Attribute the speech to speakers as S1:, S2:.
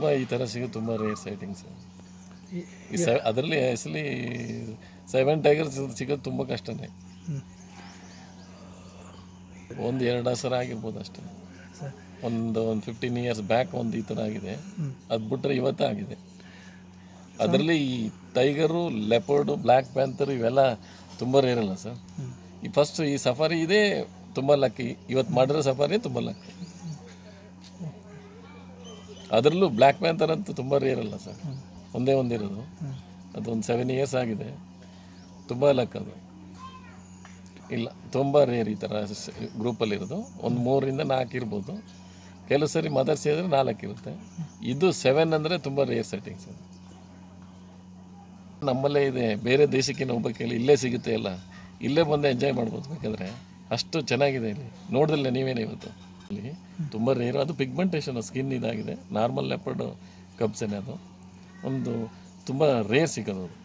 S1: ತುಂಬ ಈ ಥರ ಸಿಗೋದು ತುಂಬ ರೇರ್ ಸೈಟಿಂಗ್ಸ್
S2: ಈ-
S1: ಈ ಸೆ ಅದರಲ್ಲಿ ಆ್ಯಕ್ಚುಲಿ ಸೆವೆನ್ ಟೈಗರ್ಸ್ ಸಿಗೋದು ತುಂಬ ಕಷ್ಟನೇ
S2: ಹ್ಮ್.
S1: ಒಂದು ಎರಡು ಹಸರ ಆಗಿರ್ಬೋದು ಅಷ್ಟೇ
S2: ಸರ್
S1: ಒಂದು ಒಂದು ಫಿಫ್ಟೀನ್ ಇಯರ್ಸ್ ಬ್ಯಾಕ್ ಒಂದು ಈ ಥರ ಆಗಿದೆ
S2: ಹ್ಮ್.
S1: ಅದು ಬಿಟ್ಟರೆ ಇವತ್ತೇ ಆಗಿದೆ ಅದರಲ್ಲಿ ಈ ಟೈಗರು ಲೆಪರ್ಡು ಬ್ಲ್ಯಾಕ್ ಪ್ಯಾಂಥರ್ ಇವೆಲ್ಲ ತುಂಬ ರೇರ್ ಅಲ್ಲ ಸರ್
S2: ಹ್ಮ್.
S1: ಈ ಫಸ್ಟ್ ಈ ಸಫಾರಿ ಇದೇ ತುಂಬ ಲಕ್ಕಿ ಇವತ್ತು ಮಾಡಿರೋ ಸಫಾರಿ ತುಂಬ ಲಕ್ಕಿ ಅದರಲ್ಲೂ ಬ್ಲ್ಯಾಕ್ ಪ್ಯಾಂಥರ್ ಅಂತೂ ತುಂಬ ರೇರ್ ಅಲ್ಲ ಸರ್ ಒಂದೇ ಒಂದಿರೋದು
S2: ಹ್ಮ್.
S1: ಅದೊಂದು ಸೆವೆನ್ ಇಯರ್ಸ್ ಆಗಿದೆ ತುಂಬ ಲಕ್ ಅದು ಇಲ್ಲ ತುಂಬ ರೇರ್ ಈ ಥರ ಗ್ರೂಪಲ್ಲಿರೋದು ಒಂದು ಮೂರರಿಂದ ನಾಲ್ಕು ಇರ್ಬೋದು ಕೆಲವು ಸರಿ ಮದರ್ಸ್ ಇದ್ರೆ ನಾಲ್ಕು ಇರುತ್ತೆ ಇದು ಸೆವೆನ್ ಅಂದರೆ ತುಂಬ ರೇರ್ ಸೆಟ್ಟಿಂಗ್ಸ್ ನಮ್ಮಲ್ಲೇ ಇದೆ ಬೇರೆ ದೇಶಕ್ಕೆ ಹೋಗ್ಬೇಕಿಲ್ಲ ಇಲ್ಲೇ ಸಿಗುತ್ತೆ ಎಲ್ಲ ಇಲ್ಲೇ ಬಂದು ಎಂಜಾಯ್ ಮಾಡ್ಬೋದು ಬೇಕಾದ್ರೆ ಅಷ್ಟು ಚೆನ್ನಾಗಿದೆ ಇಲ್ಲಿ ನೋಡಿದ್ರೆ ನೀವೇನೇ ಇವತ್ತು ಇಲ್ಲಿ ತುಂಬ ರೇರು ಅದು ಪಿಗ್ಮೆಂಟೇಷನ್ ಸ್ಕಿನ್ ಇದಾಗಿದೆ ನಾರ್ಮಲ್ ಲೆಪರ್ಡ್ ಕಬ್ಸೇನೆ ಅದು ಒಂದು ತುಂಬ ರೇರ್ ಸಿಗೋದು ಅದು